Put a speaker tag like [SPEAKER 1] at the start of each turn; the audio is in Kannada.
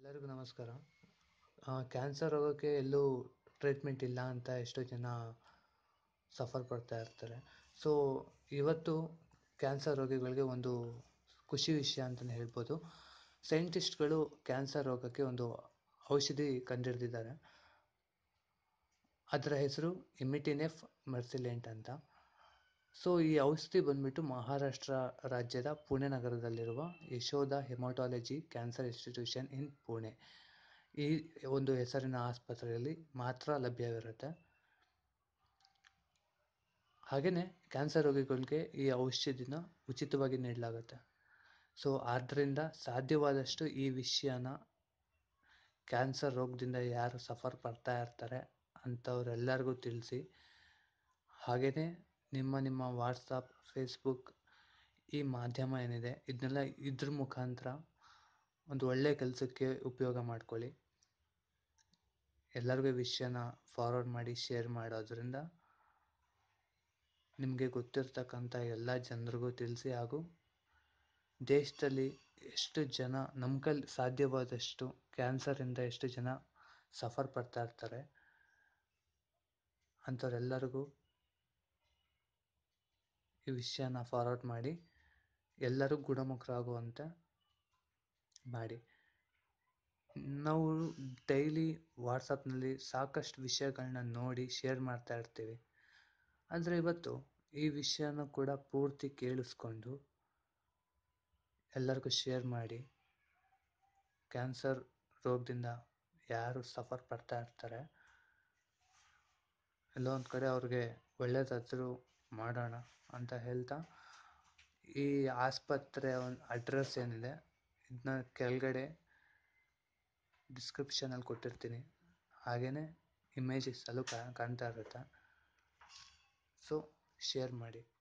[SPEAKER 1] ಎಲ್ಲರಿಗೂ ನಮಸ್ಕಾರ ಕ್ಯಾನ್ಸರ್ ರೋಗಕ್ಕೆ ಎಲ್ಲೂ ಟ್ರೀಟ್ಮೆಂಟ್ ಇಲ್ಲ ಅಂತ ಎಷ್ಟೋ ಜನ ಸಫರ್ ಪಡ್ತಾ ಇರ್ತಾರೆ ಸೊ ಇವತ್ತು ಕ್ಯಾನ್ಸರ್ ರೋಗಿಗಳಿಗೆ ಒಂದು ಖುಷಿ ವಿಷಯ ಅಂತಲೇ ಹೇಳ್ಬೋದು ಸೈಂಟಿಸ್ಟ್ಗಳು ಕ್ಯಾನ್ಸರ್ ರೋಗಕ್ಕೆ ಒಂದು ಔಷಧಿ ಕಂಡುಹಿಡ್ದಿದ್ದಾರೆ ಅದರ ಹೆಸರು ಇಮಿಟಿನೆಫ್ ಮೆರ್ಸಿಲೆಂಟ್ ಅಂತ ಸೊ ಈ ಔಷಧಿ ಬಂದ್ಬಿಟ್ಟು ಮಹಾರಾಷ್ಟ್ರ ರಾಜ್ಯದ ಪುಣೆ ನಗರದಲ್ಲಿರುವ Yashoda hematology cancer institution in Pune ಈ ಒಂದು ಹೆಸರಿನ ಆಸ್ಪತ್ರೆಯಲ್ಲಿ ಮಾತ್ರ ಲಭ್ಯವಿರುತ್ತೆ ಹಾಗೆಯೇ ಕ್ಯಾನ್ಸರ್ ರೋಗಿಗಳಿಗೆ ಈ ಔಷಧಿನ ಉಚಿತವಾಗಿ ನೀಡಲಾಗುತ್ತೆ ಸೊ ಆದ್ದರಿಂದ ಸಾಧ್ಯವಾದಷ್ಟು ಈ ವಿಷಯನ ಕ್ಯಾನ್ಸರ್ ರೋಗದಿಂದ ಯಾರು ಸಫರ್ ಪಡ್ತಾ ಇರ್ತಾರೆ ಅಂಥವ್ರೆಲ್ಲರಿಗೂ ತಿಳಿಸಿ ಹಾಗೆಯೇ ನಿಮ್ಮ ನಿಮ್ಮ ವಾಟ್ಸಪ್ ಫೇಸ್ಬುಕ್ ಈ ಮಾಧ್ಯಮ ಏನಿದೆ ಇದನ್ನೆಲ್ಲ ಇದ್ರ ಮುಖಾಂತರ ಒಂದು ಒಳ್ಳೆಯ ಕೆಲಸಕ್ಕೆ ಉಪಯೋಗ ಮಾಡ್ಕೊಳ್ಳಿ ಎಲ್ಲರಿಗೂ ವಿಷಯನ ಫಾರ್ವರ್ಡ್ ಮಾಡಿ ಶೇರ್ ಮಾಡೋದ್ರಿಂದ ನಿಮಗೆ ಗೊತ್ತಿರ್ತಕ್ಕಂಥ ಎಲ್ಲ ಜನರಿಗೂ ತಿಳಿಸಿ ಹಾಗೂ ದೇಶದಲ್ಲಿ ಎಷ್ಟು ಜನ ನಮ್ಮ ಕೈಲಿ ಸಾಧ್ಯವಾದಷ್ಟು ಕ್ಯಾನ್ಸರಿಂದ ಎಷ್ಟು ಜನ ಸಫರ್ ಪಡ್ತಾ ಇರ್ತಾರೆ ಅಂಥವ್ರೆಲ್ಲರಿಗೂ ಈ ವಿಷಯನ ಫಾರ್ವರ್ಡ್ ಮಾಡಿ ಎಲ್ಲರೂ ಗುಣಮುಖರಾಗುವಂತೆ ಮಾಡಿ ನಾವು ಡೈಲಿ ವಾಟ್ಸಪ್ನಲ್ಲಿ ಸಾಕಷ್ಟು ವಿಷಯಗಳನ್ನ ನೋಡಿ ಶೇರ್ ಮಾಡ್ತಾ ಇರ್ತೀವಿ ಆದರೆ ಇವತ್ತು ಈ ವಿಷಯನ ಕೂಡ ಪೂರ್ತಿ ಕೇಳಿಸ್ಕೊಂಡು ಎಲ್ಲರಿಗೂ ಶೇರ್ ಮಾಡಿ ಕ್ಯಾನ್ಸರ್ ರೋಗದಿಂದ ಯಾರು ಸಫರ್ ಪಡ್ತಾ ಇರ್ತಾರೆ ಎಲ್ಲೋ ಒಂದು ಕಡೆ ಅವ್ರಿಗೆ ಒಳ್ಳೇದಾದರೂ ಮಾಡೋಣ ಅಂತ ಹೇಳ್ತಾ ಈ ಆಸ್ಪತ್ರೆಯ ಒಂದು ಅಡ್ರೆಸ್ ಏನಿದೆ ಇದನ್ನ ಕೆಳಗಡೆ ಡಿಸ್ಕ್ರಿಪ್ಷನಲ್ಲಿ ಕೊಟ್ಟಿರ್ತೀನಿ ಹಾಗೆಯೇ ಇಮೇಜಸಲ್ಲೂ ಕಾಣ್ತಾ ಇರುತ್ತೆ ಸೊ ಶೇರ್ ಮಾಡಿ